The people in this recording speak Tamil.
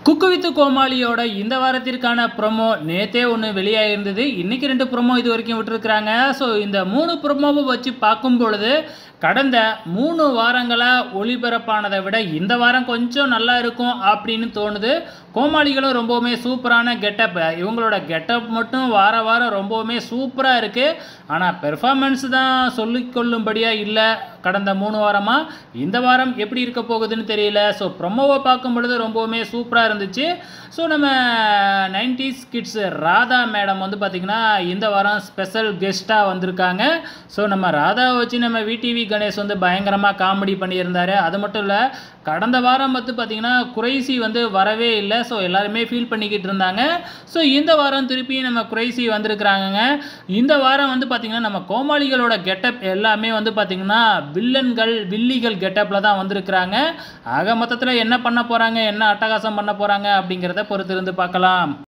குக்கு வித்து கோமாளியோட இந்த வாரத்திற்கான ப்ரொமோ நேத்தே ஒன்று வெளியாகிருந்தது இன்னைக்கு ரெண்டு ப்ரொமோ இது வரைக்கும் விட்டுருக்குறாங்க ஸோ இந்த மூணு ப்ரொமோவை வச்சு பார்க்கும் பொழுது கடந்த மூணு வாரங்களாக ஒளிபரப்பானதை விட இந்த வாரம் கொஞ்சம் நல்லா இருக்கும் அப்படின்னு தோணுது கோமாளிகளும் ரொம்பவுமே சூப்பரான கெட்டப் இவங்களோட கெட்டப் மட்டும் வார வாரம் ரொம்பவுமே சூப்பராக இருக்குது ஆனால் பெர்ஃபார்மன்ஸ் தான் சொல்லிக்கொள்ளும்படியாக இல்லை கடந்த மூணு வாரமாக இந்த வாரம் எப்படி இருக்க போகுதுன்னு தெரியல ஸோ ப்ரொமோவை பார்க்கும் பொழுது ரொம்பவுமே சூப்பராக இருந்துச்சு ஸோ நம்ம நைன்டிஸ் கிட்ஸ் ராதா மேடம் வந்து பார்த்திங்கன்னா இந்த வாரம் ஸ்பெஷல் கெஸ்ட்டாக வந்திருக்காங்க ஸோ நம்ம ராதாவை வச்சு நம்ம விடிவி கணேஷ் வந்து பயங்கரமாக காமெடி பண்ணியிருந்தாரு அது மட்டும் இல்லை கடந்த வாரம் வந்து பார்த்திங்கன்னா குறைசி வந்து வரவே இல்லை ஸோ எல்லாருமே ஃபீல் பண்ணிக்கிட்டு இருந்தாங்க ஸோ இந்த வாரம் திருப்பி நம்ம குறைசி வந்திருக்கிறாங்கங்க இந்த வாரம் வந்து பார்த்திங்கன்னா நம்ம கோமாளிகளோட கெட்டப் எல்லாமே வந்து பார்த்திங்கன்னா வில்லன்கள் வில்லிகள் கெட்டப்பில் தான் வந்திருக்கிறாங்க ஆக மொத்தத்தில் என்ன பண்ண போகிறாங்க என்ன அட்டகாசம் பண்ண போகிறாங்க அப்படிங்கிறத பொறுத்திருந்து பார்க்கலாம்